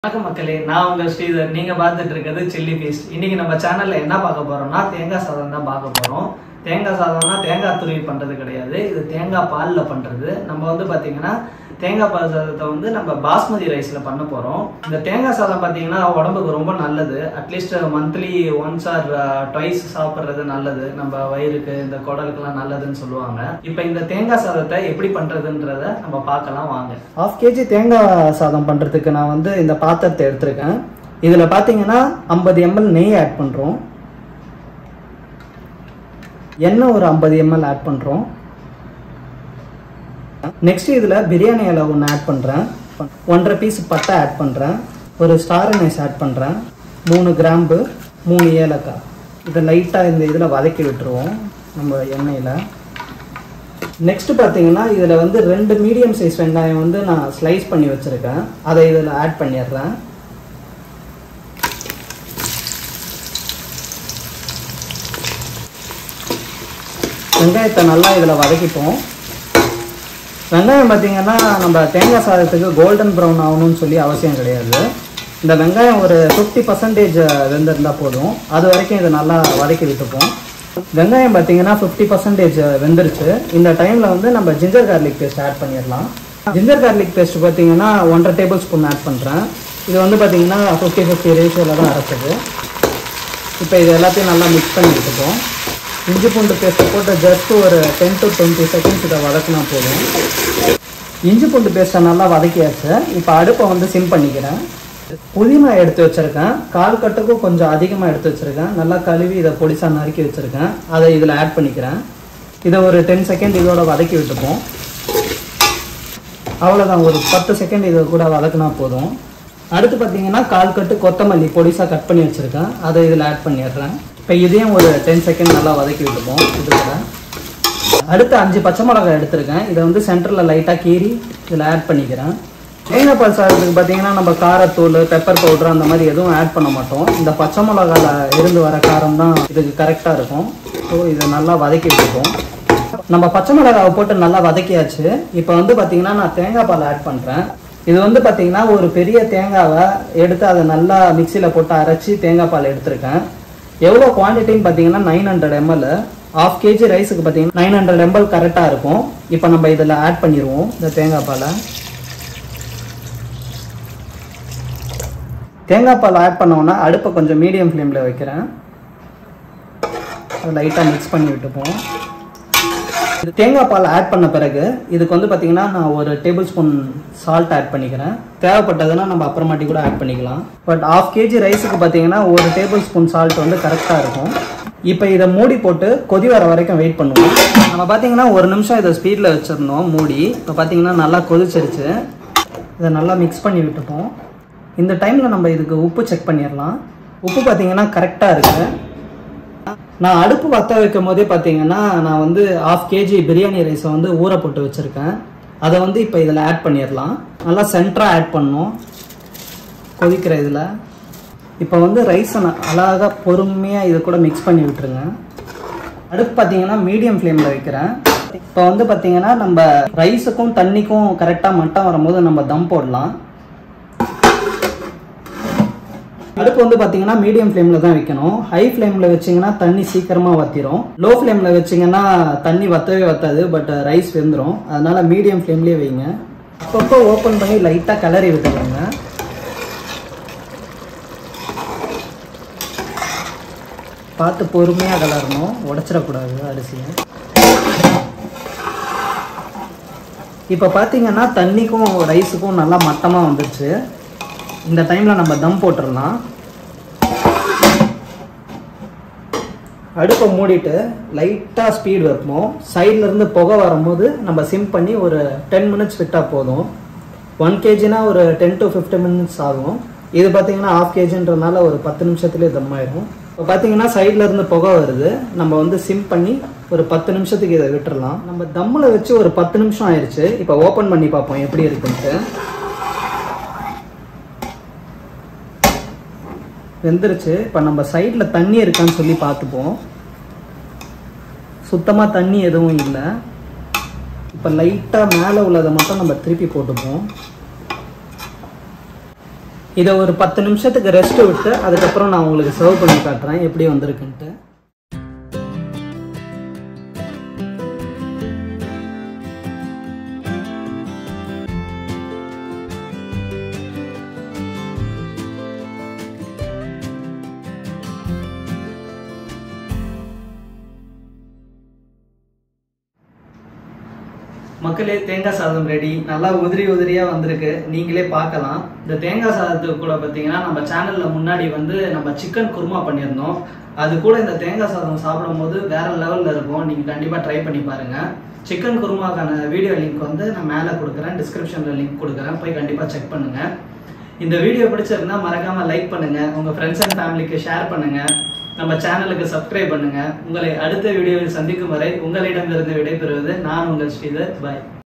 வணக்கம் மக்களே நான் உங்க ஸ்ரீதர் நீங்க பார்த்துட்டு இருக்கிறது சில்லி பீஸ் இன்னைக்கு நம்ம சேனல்ல என்ன பார்க்க போறோம்னா தேங்காய் சாதம் தான் பார்க்க போறோம் தேங்காய் சாதம்னா தேங்காய் துருவி பண்றது கிடையாது இது தேங்காய் பால்ல பண்றது நம்ம வந்து பாத்தீங்கன்னா தேங்காய் பால் சாதத்தை வந்து நம்ம பாஸ்மதி ரைஸ்ல பண்ண போறோம் இந்த தேங்காய் சாதம் பாத்தீங்கன்னா உடம்புக்கு ரொம்ப நல்லது at least monthly once or twice சாப்பிட்றது நல்லது நம்ம வயிறுக்கு இந்த குடலுக்குலாம் நல்லதுன்னு சொல்லுவாங்க இப்போ இந்த தேங்காய் சாதத்தை எப்படி பண்றதுன்றத நம்ம பார்க்கலாம் வாங்க ஹாஃப் கேஜி தேங்காய் சாதம் பண்ணுறதுக்கு நான் வந்து இந்த பாத்திரத்தை எடுத்திருக்கேன் இதில் பார்த்தீங்கன்னா ஐம்பது எம்எல் நெய் ஆட் பண்ணுறோம் எண்ணெய் ஒரு ஐம்பது எம்எல் ஆட் பண்ணுறோம் நெக்ஸ்ட் இதில் பிரியாணி இலை ஒன்று ஆட் பண்ணுறேன் ஒன்றரை பீஸ் பட்டை ஆட் பண்ணுறேன் ஒரு ஸ்டார் அனைஸ் ஆட் பண்ணுறேன் மூணு கிராம்பு மூணு ஏலக்காய் இதை லைட்டாக இந்த இதில் வதக்கி விட்டுருவோம் நம்ம எண்ணெயில் நெக்ஸ்ட் பார்த்தீங்கன்னா இதில் வந்து ரெண்டு மீடியம் சைஸ் வெங்காயம் வந்து நான் ஸ்லைஸ் பண்ணி வச்சுருக்கேன் அதை இதில் ஆட் பண்ணிடுறேன் வெங்காயத்தை நல்லா இதில் வதக்கிப்போம் வெங்காயம் பார்த்தீங்கன்னா நம்ம தேங்காய் சாதத்துக்கு கோல்டன் ப்ரௌன் ஆகணும்னு சொல்லி அவசியம் கிடையாது இந்த வெங்காயம் ஒரு ஃபிஃப்டி பர்சன்டேஜ் வெந்திருந்தால் போதும் அது வரைக்கும் இதை நல்லா வதக்கி விட்டுப்போம் வெங்காயம் பார்த்தீங்கன்னா ஃபிஃப்டி பர்சன்டேஜ் வெந்துருச்சு இந்த டைமில் வந்து நம்ம ஜிஞ்சர் கார்லிக் பேஸ்ட் ஆட் பண்ணிடலாம் ஜிஞ்சர் கார்லிக் பேஸ்ட் பார்த்தீங்கன்னா ஒன்றரை டேபிள் ஸ்பூன் ஆட் பண்ணுறேன் இது வந்து பார்த்தீங்கன்னா ஃபிஃப்டி ஃபிஃப்டி ரேஷியோவில் தான் அரைச்சது இப்போ இது எல்லாத்தையும் நல்லா மிக்ஸ் பண்ணி விட்டுப்போம் இஞ்சி பூண்டு பேஸ்ட்டை போட்டு ஜஸ்ட் ஒரு டென் டு டுவெண்ட்டி செகண்ட்ஸ் இதை வதக்கினா போதும் இஞ்சி பூண்டு பேஸ்ட்டை நல்லா வதக்கியாச்சு இப்போ அடுப்பை வந்து சிம் பண்ணிக்கிறேன் புதினா எடுத்து வச்சிருக்கேன் கால் கட்டுக்கும் கொஞ்சம் அதிகமாக எடுத்து வச்சிருக்கேன் நல்லா கழுவி இதை பொடிசா நறுக்கி வச்சிருக்கேன் அதை இதில் ஆட் பண்ணிக்கிறேன் இதை ஒரு டென் செகண்ட் இதோட வதக்கி விட்டுப்போம் அவ்வளோதான் ஒரு பத்து செகண்ட் இதை கூட வதக்குனா போதும் அடுத்து பார்த்தீங்கன்னா கால் கட்டு கொத்தமல்லி பொடிசா கட் பண்ணி வச்சிருக்கேன் அதை இதில் ஆட் பண்ணிடுறேன் இப்போ இதையும் ஒரு டென் செகண்ட் நல்லா வதக்கி விட்டுப்போம் இது கூட அடுத்து அஞ்சு பச்சை மிளகாய் எடுத்திருக்கேன் இதை வந்து சென்டரில் லைட்டாக கீறி இதில் ஆட் பண்ணிக்கிறேன் தேங்காய் பால் சாதத்துக்கு பார்த்தீங்கன்னா நம்ம காரத்தூள் பெப்பர் பவுடர் அந்த மாதிரி எதுவும் ஆட் பண்ண மாட்டோம் இந்த பச்சை மிளகால இருந்து வர காரம் தான் இதுக்கு கரெக்டாக இருக்கும் ஸோ இதை நல்லா வதக்கி விட்டுப்போம் நம்ம பச்சை மிளகாவை போட்டு நல்லா வதக்கியாச்சு இப்போ வந்து பார்த்தீங்கன்னா நான் தேங்காய் பால் ஆட் பண்ணுறேன் இது வந்து பார்த்தீங்கன்னா ஒரு பெரிய தேங்காவை எடுத்து அதை நல்லா மிக்சியில் போட்டு அரைச்சி தேங்காய் பால் எடுத்திருக்கேன் எவ்வளோ குவான்டிட்டின்னு பார்த்தீங்கன்னா nine hundred ml of kg ரைஸுக்கு பார்த்தீங்கன்னா நைன் ஹண்ட்ரட் எம்எல் கரெக்டாக இருக்கும் இப்போ நம்ம இதில் ஆட் பண்ணிடுவோம் இந்த தேங்காய் பாலை தேங்காய் பால் ஆட் பண்ணோன்னா அடுப்பை கொஞ்சம் மீடியம் ஃப்ளேமில் வைக்கிறேன் அதை லைட்டாக மிக்ஸ் பண்ணி விட்டுப்போம் இது தேங்காய் பால் ஆட் பண்ண பிறகு இதுக்கு வந்து பார்த்தீங்கன்னா நான் ஒரு டேபிள் ஸ்பூன் சால்ட் ஆட் பண்ணிக்கிறேன் தேவைப்பட்டதுன்னா நம்ம அப்புறமாட்டி கூட ஆட் பண்ணிக்கலாம் பட் ஆஃப் கேஜி ரைஸுக்கு பார்த்தீங்கன்னா ஒரு டேபிள் ஸ்பூன் சால்ட் வந்து கரெக்டாக இருக்கும் இப்போ இதை மூடி போட்டு கொதி வர வரைக்கும் வெயிட் பண்ணுவோம் நம்ம பார்த்தீங்கன்னா ஒரு நிமிஷம் இதை ஸ்பீடில் வச்சிருந்தோம் மூடி இப்போ பார்த்தீங்கன்னா நல்லா கொதிச்சிருச்சு இதை நல்லா மிக்ஸ் பண்ணி விட்டுப்போம் இந்த டைமில் நம்ம இதுக்கு உப்பு செக் பண்ணிடலாம் உப்பு பார்த்தீங்கன்னா கரெக்டாக இருக்குது நான் அடுப்பு பற்ற வைக்கும் போதே பார்த்தீங்கன்னா நான் வந்து ஆஃப் கேஜி பிரியாணி ரைஸை வந்து ஊற போட்டு வச்சுருக்கேன் அதை வந்து இப்போ இதில் ஆட் பண்ணிடலாம் நல்லா சென்டராக ஆட் பண்ணணும் கொதிக்கிற இதில் இப்போ வந்து ரைஸை நான் அழகாக பொறுமையாக இது கூட மிக்ஸ் பண்ணி விட்டுருங்க அடுப்பு பார்த்தீங்கன்னா மீடியம் ஃப்ளேமில் வைக்கிறேன் இப்போ வந்து பார்த்தீங்கன்னா நம்ம ரைஸுக்கும் தண்ணிக்கும் கரெக்டாக மட்டம் வரும்போது நம்ம தம் போடலாம் அடுப்பு வந்து பார்த்தீங்கன்னா மீடியம் ஃப்ளேமில் தான் வைக்கணும் ஹை ஃப்ளேமில் வச்சிங்கன்னா தண்ணி சீக்கிரமாக வத்திரும் லோ ஃப்ளேமில் வச்சிங்கன்னா தண்ணி வத்தவே வத்தாது பட் ரைஸ் வெந்துடும் அதனால மீடியம் ஃப்ளேம்லேயே வைங்க அப்பப்போ ஓப்பன் பண்ணி லைட்டாக கிளறி விட்டுருங்க பார்த்து பொறுமையாக கிளறணும் உடச்சிடக்கூடாது அரிசியை இப்போ பார்த்தீங்கன்னா தண்ணிக்கும் ரைஸுக்கும் நல்லா மட்டமாக வந்துடுச்சு இந்த டைமில் நம்ம தம் போட்டுடலாம் அடுப்பை மூடிட்டு லைட்டாக ஸ்பீட் வைப்போம் சைடில் இருந்து புகை வரும்போது நம்ம சிம் பண்ணி ஒரு டென் மினிட்ஸ் விட்டால் போதும் ஒன் கேஜினா ஒரு டென் டு ஃபிஃப்டி மினிட்ஸ் ஆகும் இது பார்த்தீங்கன்னா ஆஃப் கேஜின்றதுனால ஒரு பத்து நிமிஷத்துலேயே தம் ஆயிடும் இப்போ பார்த்தீங்கன்னா சைடில் இருந்து புகை வருது நம்ம வந்து சிம் பண்ணி ஒரு பத்து நிமிஷத்துக்கு இதை விட்டுறலாம் நம்ம தம்மில் வச்சு ஒரு பத்து நிமிஷம் ஆயிடுச்சு இப்போ ஓப்பன் பண்ணி பார்ப்போம் எப்படி இருக்குன்ட்டு வெந்துருச்சு இப்போ நம்ம சைடில் தண்ணி இருக்கான்னு சொல்லி பார்த்துப்போம் சுத்தமாக தண்ணி எதுவும் இல்லை இப்போ லைட்டாக மேலே உள்ளதை மட்டும் நம்ம திருப்பி போட்டுப்போம் இதை ஒரு பத்து நிமிஷத்துக்கு ரெஸ்ட் விட்டு அதுக்கப்புறம் நான் உங்களுக்கு சர்வ் பண்ணி காட்டுறேன் எப்படி வந்திருக்குன்ட்டு மக்களே தேங்காய் சாதம் ரெடி நல்லா உதிரி உதிரியா வந்திருக்கு நீங்களே பார்க்கலாம் இந்த தேங்காய் சாதத்துக்கு கூட பார்த்தீங்கன்னா நம்ம சேனல்ல முன்னாடி வந்து நம்ம சிக்கன் குருமா பண்ணியிருந்தோம் அது கூட இந்த தேங்காய் சாதம் சாப்பிடும்போது வேற லெவல்ல இருக்கும் நீங்க கண்டிப்பா ட்ரை பண்ணி பாருங்க சிக்கன் குருமாக்கான வீடியோ லிங்க் வந்து நான் மேலே கொடுக்குறேன் டிஸ்கிரிப்ஷன்ல லிங்க் கொடுக்குறேன் போய் கண்டிப்பா செக் பண்ணுங்க இந்த வீடியோ பிடிச்சிருந்தா மறக்காம லைக் பண்ணுங்க உங்க ஃப்ரெண்ட்ஸ் அண்ட் ஃபேமிலிக்கு ஷேர் பண்ணுங்க நம்ம சேனலுக்கு சப்ஸ்கிரைப் பண்ணுங்க உங்களை அடுத்த வீடியோவில் சந்திக்கும் வரை உங்களிடமிருந்து விடைபெறுவது நான் உங்கள் ஸ்ரீதர் பாய்